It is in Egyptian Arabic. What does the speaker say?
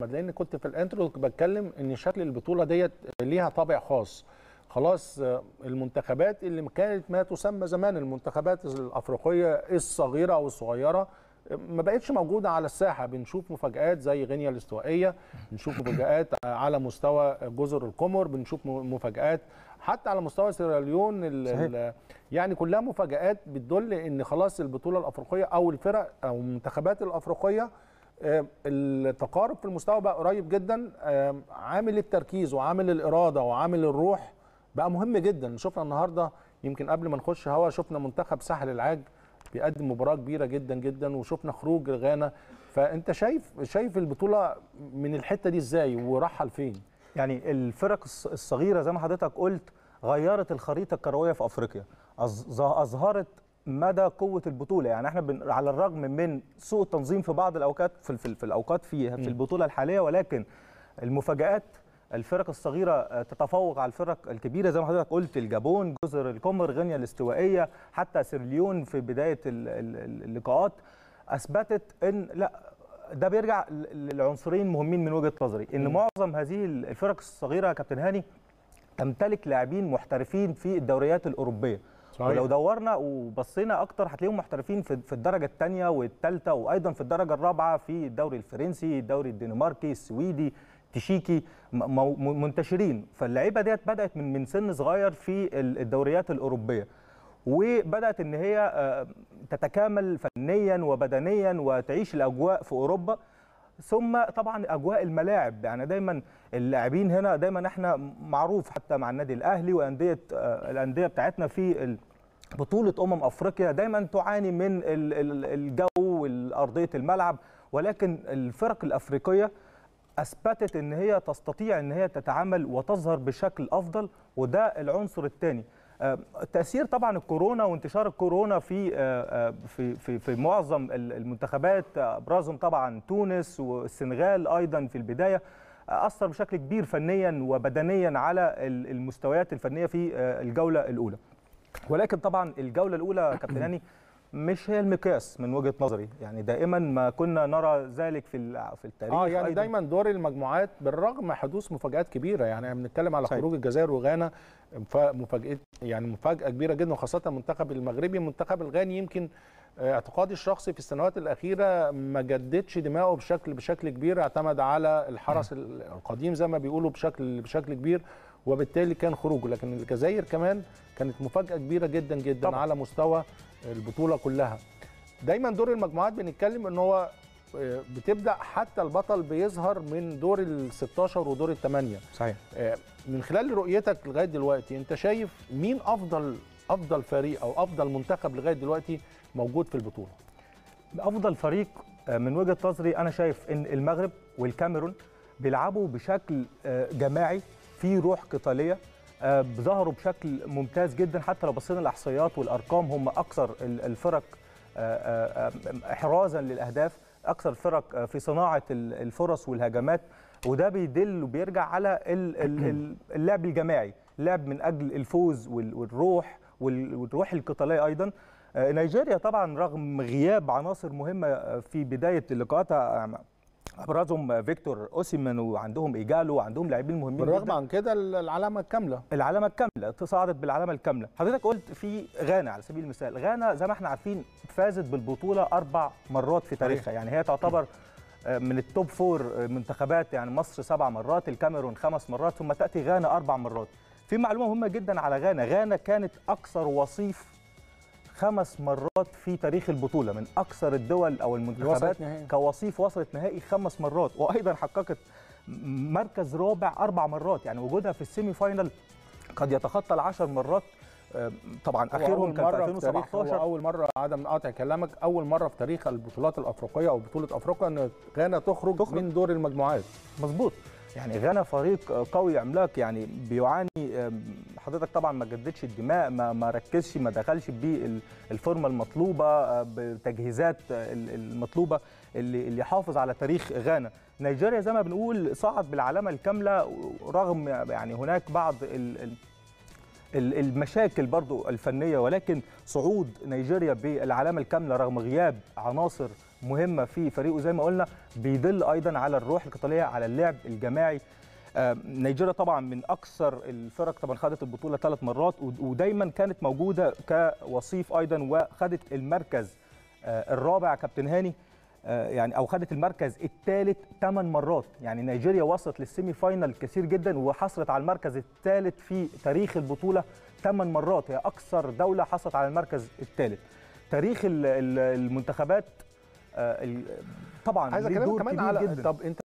لان كنت في الانترو بتكلم ان شكل البطوله ديت ليها طابع خاص خلاص آه، المنتخبات اللي كانت ما تسمى زمان المنتخبات الافريقيه الصغيره او الصغيره آه، ما بقتش موجوده على الساحه بنشوف مفاجات زي غينيا الاستوائيه بنشوف مفاجات على مستوى جزر القمر بنشوف م- مفاجات حتى على مستوى سيراليون ال- صحيح. ال- يعني كلها مفاجات بتدل ان خلاص البطوله الافريقيه او الفرق او المنتخبات الافريقيه آه، التقارب في المستوى بقى قريب جدا آه، عامل التركيز وعامل الاراده وعامل الروح بقى مهم جدا شفنا النهارده يمكن قبل ما نخش هوا شفنا منتخب ساحل العاج بيقدم مباراه كبيره جدا جدا وشفنا خروج غانا فانت شايف شايف البطوله من الحته دي ازاي وراحه لفين يعني الفرق الص- الصغيره زي ما حضرتك قلت غيرت الخريطه الكرويه في افريقيا أظ- ظ- اظهرت مدى قوه البطوله يعني احنا بن على الرغم من سوء التنظيم في بعض الاوقات في, في, في الاوقات في في البطوله الحاليه ولكن المفاجات الفرق الصغيره آه، تتفوق على الفرق الكبيره زي ما حضرتك قلت الجابون جزر القمر غينيا الاستوائيه حتى سيرليون في بدايه ال- ال- اللقاءات اثبتت ان لا ده بيرجع ل- لعنصرين مهمين من وجهه نظري ان معظم هذه الفرق الصغيره يا كابتن هاني تمتلك لاعبين محترفين في الدوريات الاوروبيه صحيح. ولو دورنا وبصينا اكتر هتلاقيهم محترفين في في الدرجه الثانيه والثالثه وايضا في الدرجه الرابعه في الدوري الفرنسي الدوري الدنماركي السويدي تشيكي م- م- منتشرين فاللعيبه ديت بدات من من سن صغير في ال- الدوريات الاوروبيه وبدات ان هي آه، تتكامل فنيا وبدنيا وتعيش الاجواء في اوروبا ثم طبعا اجواء الملاعب يعني دايما اللاعبين هنا دايما احنا معروف حتى مع النادي الاهلي وانديه آه، الانديه بتاعتنا في ال- بطوله امم افريقيا دايما تعاني من ال- ال- الجو وارضيه الملعب ولكن الفرق الافريقيه اثبتت ان هي تستطيع ان هي تتعامل وتظهر بشكل افضل وده العنصر الثاني تاثير طبعا الكورونا وانتشار الكورونا في آه، آه، في في في معظم ال- المنتخبات آه، ابرزهم طبعا تونس والسنغال ايضا في البدايه آه، اثر بشكل كبير فنيا وبدنيا على ال- المستويات الفنيه في آه، الجوله الاولى ولكن طبعا الجوله الاولى يا كابتن هاني مش هي المقياس من وجهه نظري يعني دائما ما كنا نرى ذلك في ال- في التاريخ اه يعني أيضاً. دايما دور المجموعات بالرغم من حدوث مفاجات كبيره يعني احنا بنتكلم على صحيح. خروج الجزائر وغانا ف- مفاجاه يعني مفاجاه كبيره جدا وخاصه المنتخب المغربي المنتخب الغاني يمكن آه، اعتقادي الشخصي في السنوات الاخيره ما جددش دماغه بشكل بشكل كبير اعتمد على الحرس ال- القديم زي ما بيقولوا بشكل بشكل كبير وبالتالي كان خروجه لكن الجزائر كمان كانت مفاجاه كبيره جدا جدا طبعاً. طبعا. على مستوى البطوله كلها دايما دور المجموعات بنتكلم ان هو آه، بتبدا حتى البطل بيظهر من دور ال 16 ودور الثمانيه صحيح آه، من خلال رؤيتك لغايه دلوقتي انت شايف مين افضل افضل فريق او افضل منتخب لغايه دلوقتي موجود في البطوله افضل فريق آه، من وجهه نظري انا شايف ان المغرب والكاميرون بيلعبوا بشكل آه، جماعي في روح قتاليه آه، ظهروا بشكل ممتاز جدا حتى لو بصينا الاحصائيات والارقام هم اكثر ال- الفرق آه، آه، آه، احرازا للاهداف اكثر فرق آه، في صناعه ال- الفرص والهجمات وده بيدل وبيرجع على ال- ال- ال- اللعب الجماعي اللعب من اجل الفوز وال- والروح وال- والروح القتاليه ايضا آه، نيجيريا طبعا رغم غياب عناصر مهمه آه، في بدايه اللقاءات آه، ابرزهم فيكتور اوسيمان وعندهم ايجالو وعندهم لاعبين مهمين بالرغم جدا عن كده العلامه الكامله العلامه الكامله تصاعدت بالعلامه الكامله حضرتك قلت في غانا على سبيل المثال غانا زي ما احنا عارفين فازت بالبطوله اربع مرات في تاريخها يعني هي تعتبر آه، من التوب فور آه، منتخبات يعني مصر سبع مرات الكاميرون خمس مرات ثم تاتي غانا اربع مرات في معلومه مهمه جدا على غانا غانا كانت اكثر وصيف خمس مرات في تاريخ البطوله من اكثر الدول او المنتخبات وصلت نهائي. كوصيف وصلت نهائي خمس مرات وايضا حققت مركز رابع اربع مرات يعني وجودها في السيمي فاينل قد يتخطى العشر مرات آه، طبعا هو اخرهم أول كان في مرة في تاريخ هو 2017 اول مره عدم قاطع كلامك اول مره في تاريخ البطولات الافريقيه او بطوله افريقيا ان غانا تخرج, تخرج. من دور المجموعات مظبوط يعني غانا فريق قوي عملاق يعني بيعاني آم، حضرتك طبعا ما جددش الدماء ما ما ركزش ما دخلش بالفورمه المطلوبه آه، بتجهيزات آه، ال- المطلوبه اللي اللي يحافظ على تاريخ غانا نيجيريا زي ما بنقول صعد بالعلامه الكامله رغم يعني هناك بعض ال- ال- ال- المشاكل برضو الفنيه ولكن صعود نيجيريا بالعلامه الكامله رغم غياب عناصر مهمه في فريقه زي ما قلنا بيدل ايضا على الروح القتاليه على اللعب الجماعي آه، نيجيريا طبعا من اكثر الفرق طبعا خدت البطوله ثلاث مرات ود- ودايما كانت موجوده كوصيف ايضا وخدت المركز آه، الرابع كابتن هاني آه، يعني او خدت المركز الثالث ثمان مرات يعني نيجيريا وصلت للسيمي فاينل كثير جدا وحصلت على المركز الثالث في تاريخ البطوله ثمان مرات هي اكثر دوله حصلت على المركز الثالث تاريخ ال- ال- المنتخبات آه، ال- طبعا عايز ليه اكلمك دور كمان كبير على جدا طب انت